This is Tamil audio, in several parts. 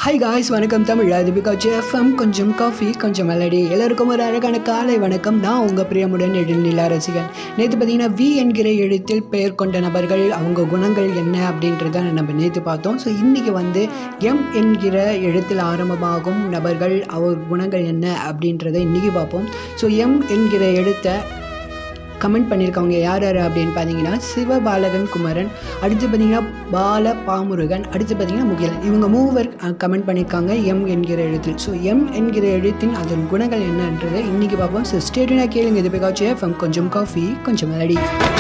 ஹாய் காய்ஸ் வணக்கம் தமிழ் அது பிகாச்சு எஃப்எம் கொஞ்சம் காஃபி கொஞ்சம் மெலடி எல்லாருக்கும் ஒரு அழகான காலை வணக்கம் நான் உங்கள் பிரியமுடன் எழில்நிலா ரசிகன் நேற்று பார்த்தீங்கன்னா வி என்கிற எழுத்தில் பெயர் கொண்ட நபர்கள் அவங்க குணங்கள் என்ன அப்படின்றத நம்ம நேற்று பார்த்தோம் ஸோ இன்றைக்கி வந்து எம் என்கிற எழுத்தில் ஆரம்பமாகும் நபர்கள் அவர் குணங்கள் என்ன அப்படின்றத இன்றைக்கி பார்ப்போம் ஸோ எம் என்கிற எழுத்தை கமெண்ட் பண்ணியிருக்கவங்க யார் யார் அப்படின்னு பார்த்தீங்கன்னா சிவபாலகன் குமரன் அடுத்து பார்த்தீங்கன்னா பால பாமுருகன் அடுத்து பார்த்தீங்கன்னா முகிலன் இவங்க மூவர் கமெண்ட் பண்ணியிருக்காங்க எம் என்கிற எழுத்தில் ஸோ எம் என்கிற எழுத்தின் அதன் குணங்கள் என்னன்றதை இன்றைக்கி பார்ப்போம் ஸோ ஸ்டேட்டுனா கேளுங்க இது பிகாச்சு எஃப்எம் கொஞ்சம் காஃபி கொஞ்சம் மெலடி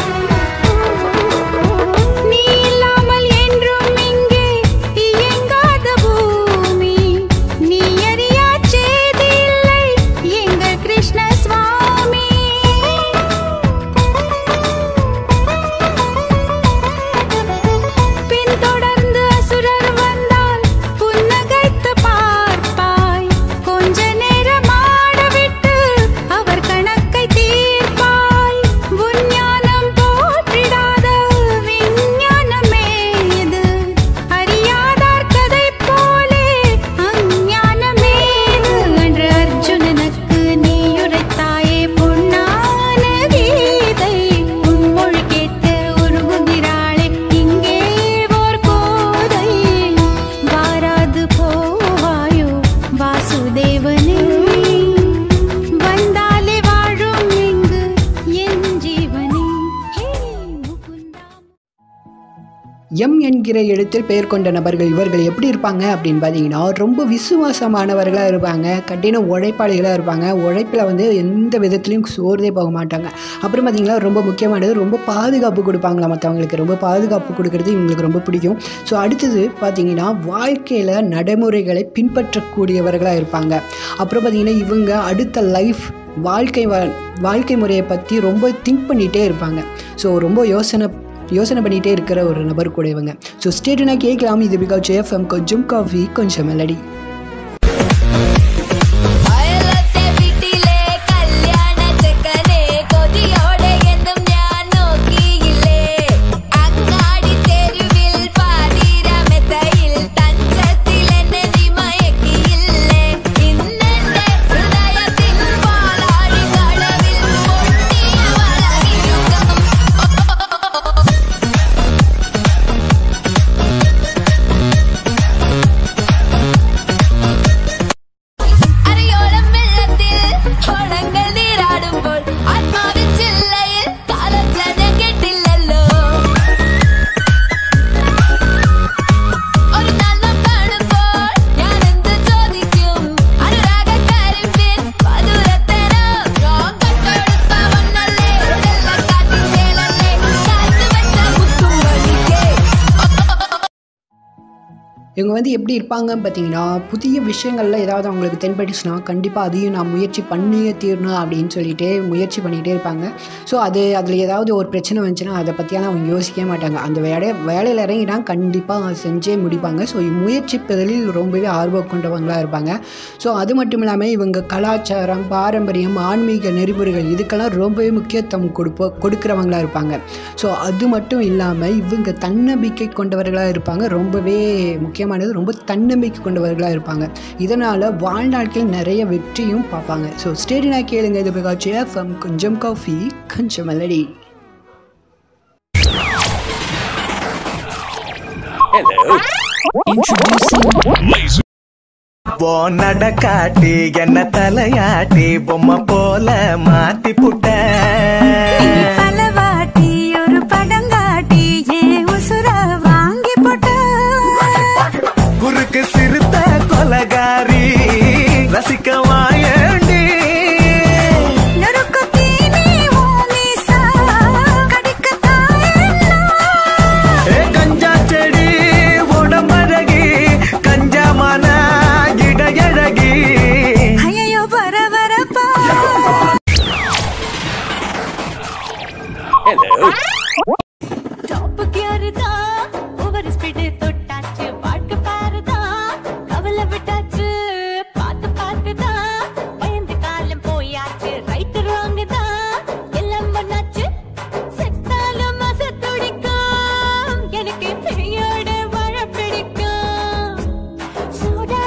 நீ இல்லாமல் என்றும் இங்கே இயங்காத பூமி நீ அறியா செய்தி இல்லை எங்கள் கிருஷ்ண சுவாமி பின்தொடர்ந்து அசுரர் வந்தால் புன்னகைத்து பார்ப்பாய் கொஞ்ச நேரம் ஆடவிட்டு அவர் கணக்கை தீர்ப்பாய் உஞ்ஞானம் போற்றிடாத விஞ்ஞானமே இது அறியாதார் கதை போலே அஞ்ஞானமே இது என்று அர்ஜுனனுக்கு நீ உரைத்தாயே பொன்னான கீதை உன் மொழி கேட்டு உருகுகிறாளே இங்கே ஓர் கோதை வாராது போவாயோ வாசுதேவனே வந்தாலே வாழும் இங்கு என் ஜீவனே ஹே முகுந்தா எம் என்கிற எழுத்தில் பெயர் கொண்ட நபர்கள் இவர்கள் எப்படி இருப்பாங்க அப்படின்னு பார்த்தீங்கன்னா ரொம்ப விசுவாசமானவர்களாக இருப்பாங்க கடின உழைப்பாளிகளாக இருப்பாங்க உழைப்பில் வந்து எந்த விதத்துலையும் சோர்ந்தே போக மாட்டாங்க அப்புறம் பார்த்தீங்கன்னா ரொம்ப முக்கியமானது ரொம்ப பாதுகாப்பு கொடுப்பாங்களா மற்றவங்களுக்கு ரொம்ப பாதுகாப்பு கொடுக்கறது இவங்களுக்கு ரொம்ப பிடிக்கும் ஸோ அடுத்தது பார்த்தீங்கன்னா வாழ்க்கையில் நடைமுறைகளை பின்பற்றக்கூடியவர்களாக இருப்பாங்க அப்புறம் பார்த்தீங்கன்னா இவங்க அடுத்த லைஃப் வாழ்க்கை வ வாழ்க்கை முறையை பற்றி ரொம்ப திங்க் பண்ணிகிட்டே இருப்பாங்க ஸோ ரொம்ப யோசனை யோசனை பண்ணிகிட்டே இருக்கிற ஒரு நபர் கூட இவங்க ஸோ ஸ்டேட்டுனா கேட்கலாம் இது பிகாஸ் எஃப்எம் கொஞ்சம் காஃபி கொஞ்சம் மெலடி അയലത്തെ വീട്ടിലെ കല്യാണ ചെക്കനെ കൊതിയോടെ എന്നും ഞാൻ നോക്കിയില്ലേ അങ്ങാടി തെരുവിൽ പാതിരാമെത്തയിൽ തഞ്ചത്തിൽ എന്നെ നീ മയക്കിയില്ലേ ഇന്നെന്റെ ഹൃദയത്തിൽ പാലാഴി കടവിൽ പൊട്ടിയ വളകിരുക്കം അരയോളം വെള്ളത്തിൽ ഓളങ്ങൾ നീരാടുമ്പോൾ ആത്മാവിൻ ചില്ലയിൽ കാലജ്ഞാനം കേട്ടില്ലല്ലോ ഒരു നാൾ നാം കാണുമ്പോൾ ഞാൻ എന്ത് ചോദിക്കും അനുരാഗക്കരിമ്പിൻ മധുരത്തരോ ഞാൻ കട്ടെടുത്ത വണ്ണല്ലേ വെള്ളക്കാറ്റിൻ ചേലല്ലേ കാറ്റ് വെച്ച മുത്തും വഴിക്കേ இவங்க வந்து எப்படி இருப்பாங்கன்னு பார்த்தீங்கன்னா புதிய விஷயங்கள்ல ஏதாவது அவங்களுக்கு தென்பட்டுச்சுன்னா கண்டிப்பாக அதையும் நான் முயற்சி பண்ணியே தீரணும் அப்படின்னு சொல்லிட்டு முயற்சி பண்ணிகிட்டே இருப்பாங்க ஸோ அது அதில் ஏதாவது ஒரு பிரச்சனை வந்துச்சுன்னா அதை பற்றியான அவங்க யோசிக்கவே மாட்டாங்க அந்த வேலை வேலையில் இறங்கினா கண்டிப்பாக செஞ்சே முடிப்பாங்க ஸோ முயற்சிப்பதில் ரொம்பவே ஆர்வம் கொண்டவங்களாக இருப்பாங்க ஸோ அது மட்டும் இல்லாமல் இவங்க கலாச்சாரம் பாரம்பரியம் ஆன்மீக நெறிமுறைகள் இதுக்கெல்லாம் ரொம்பவே முக்கியத்துவம் கொடுப்போ கொடுக்குறவங்களா இருப்பாங்க ஸோ அது மட்டும் இல்லாமல் இவங்க தன்னம்பிக்கை கொண்டவர்களாக இருப்பாங்க ரொம்பவே முக்கியமானது ரொம்ப தன்னம்பிக்கை கொண்டவர்களாக இருப்பாங்க இதனால் வாழ்நாட்கள் நிறைய வெற்றியும் பார்ப்பாங்க ஸோ ஸ்டேடினா கேளுங்க இது பிகாச்சு எஃப்எம் கொஞ்சம் காஃபி கொஞ்சம் மெலடி ஓ நடக்காட்டி என்ன தலையாட்டி பொம்மை போல மாத்தி புட்ட பலவாட்டி ஒரு படங்காட்டி ஏன் உசுர வாங்கி போட்ட குறுக்கு சிறுத்த கொலகாரி ரசிக்க வாயண்டி நொறுக்கு தீனி ஓமிசா கடிக்கத்தான் ஏ கஞ்சா செடி உடம்பழகி கஞ்சா மன இடையழகி ஐயோ வர வரப்பா டாப்புக்கு யாருதான் ஓவர் ஸ்பீடு தொட்டாச்சு வாழ்க்கை பாருதான் கவலை விட்டாச்சு பார்த்து பார்த்துதான் பயந்து காலம் போயாச்சு ரைட்டு ராங்கு தான் எல்லாம் பண்ணாச்சு செத்தாலும் மச துடிக்கும் எனக்கு பெரியோட வாழ பிடிக்கும் சூடா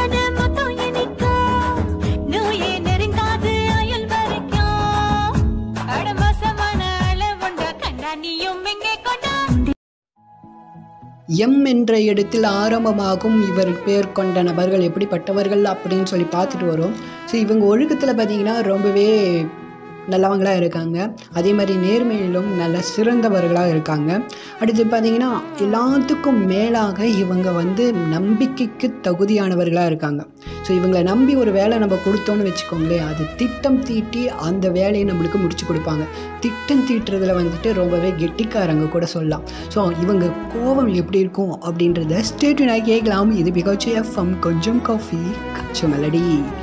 எம் என்ற இடத்தில் ஆரம்பமாகும் இவர் பேர் கொண்ட நபர்கள் எப்படிப்பட்டவர்கள் அப்படின்னு சொல்லி பார்த்துட்டு வரோம் ஸோ இவங்க ஒழுக்கத்தில் பார்த்தீங்கன்னா ரொம்பவே நல்லவங்களாக இருக்காங்க அதே மாதிரி நேர்மையிலும் நல்ல சிறந்தவர்களாக இருக்காங்க அடுத்து பார்த்தீங்கன்னா எல்லாத்துக்கும் மேலாக இவங்க வந்து நம்பிக்கைக்கு தகுதியானவர்களாக இருக்காங்க ஸோ இவங்களை நம்பி ஒரு வேலை நம்ம கொடுத்தோன்னு வச்சுக்கோங்களேன் அது திட்டம் தீட்டி அந்த வேலையை நம்மளுக்கு முடிச்சு கொடுப்பாங்க திட்டம் தீட்டுறதுல வந்துட்டு ரொம்பவே கெட்டிக்காரங்க கூட சொல்லலாம் ஸோ இவங்க கோபம் எப்படி இருக்கும் அப்படின்றத ஸ்டேட்டு நான் கேட்கலாம் இது பிகாச்சு எஃப்எம் கொஞ்சம் காஃபி கச்சு மெலடி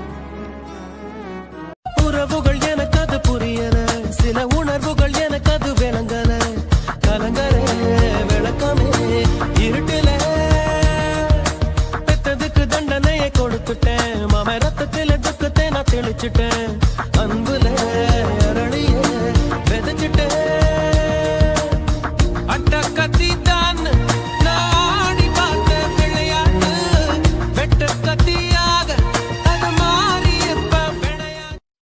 உறவுகள் எனக்கு அது புரியல சில உணர்வுகள் எனக்கு அது விளங்கல கலங்கர விளக்கமே இருட்டுல பெத்ததுக்கு தண்டனையை கொடுத்துட்டேன் மாம ரத்தத்தில துக்கத்தை நான் தெளிச்சுட்டேன் அன்புல அரளிய விதைச்சிட்டேன் அட்ட கத்தி தான் நான் ஆடி பார்த்த விளையாட்டு வெட்ட கத்தியாக அது மாறி இப்ப விளையாட்டு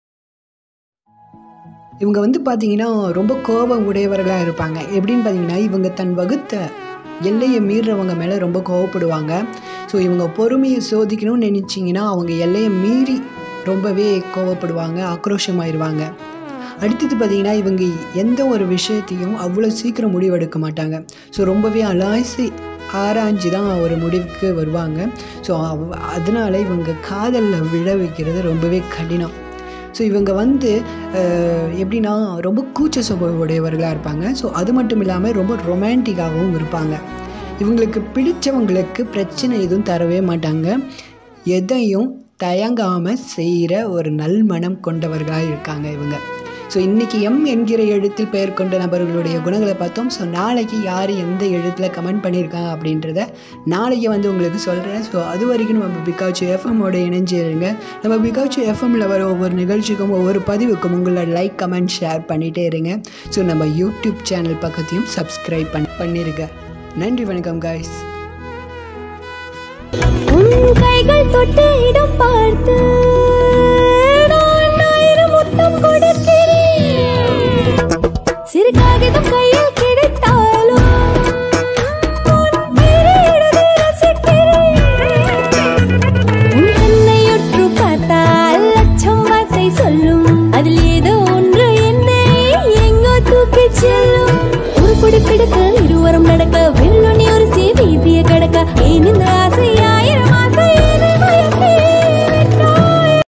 இவங்க வந்து பார்த்தீங்கன்னா ரொம்ப கோபம் உடையவர்களாக இருப்பாங்க எப்படின்னு பார்த்தீங்கன்னா இவங்க தன் வகுத்த எல்லையை மீறுறவங்க மேலே ரொம்ப கோவப்படுவாங்க ஸோ இவங்க பொறுமையை சோதிக்கணும்னு நினச்சிங்கன்னா அவங்க எல்லையை மீறி ரொம்பவே கோவப்படுவாங்க ஆக்ரோஷமாயிருவாங்க அடுத்தது பார்த்தீங்கன்னா இவங்க எந்த ஒரு விஷயத்தையும் அவ்வளோ சீக்கிரம் முடிவெடுக்க மாட்டாங்க ஸோ ரொம்பவே அலாய்ச்சி ஆராய்ஞ்சு தான் ஒரு முடிவுக்கு வருவாங்க ஸோ அவ் அதனால இவங்க காதலில் விழ வைக்கிறது ரொம்பவே கடினம் ஸோ இவங்க வந்து அஹ், எப்படின்னா ரொம்ப கூச்ச சுபாவ உடையவர்களாக இருப்பாங்க ஸோ அது மட்டும் இல்லாமல் ரொம்ப ரொமான்டிக்காகவும் இருப்பாங்க இவங்களுக்கு பிடிச்சவங்களுக்கு பிரச்சனை எதுவும் தரவே மாட்டாங்க எதையும் தயங்காமல் செய்கிற ஒரு நல்மனம் கொண்டவர்களாக இருக்காங்க இவங்க ஸோ இன்றைக்கி எம் என்கிற எழுத்தில் பெயர் கொண்ட நபர்களுடைய குணங்களை பார்த்தோம் ஸோ நாளைக்கு யார் எந்த எழுத்தில் கமெண்ட் பண்ணியிருக்காங்க அப்படின்றத நாளைக்கு வந்து உங்களுக்கு சொல்கிறேன் ஸோ அது வரைக்கும் நம்ம பிகாச்சு எஃப்எம்மோட இணைஞ்சு இருங்க நம்ம பிகாச்சு எஃப்எம்மில் வர ஒவ்வொரு நிகழ்ச்சிக்கும் ஒவ்வொரு பதிவுக்கும் உங்களோட லைக் கமெண்ட் ஷேர் பண்ணிகிட்டே இருங்க ஸோ நம்ம யூடியூப் சேனல் பக்கத்தையும் சப்ஸ்கிரைப் பண்ணி பண்ணிருங்க நன்றி வணக்கம் காய்ஸ் உன் கைகள் தொட்ட இடம் பார்த்து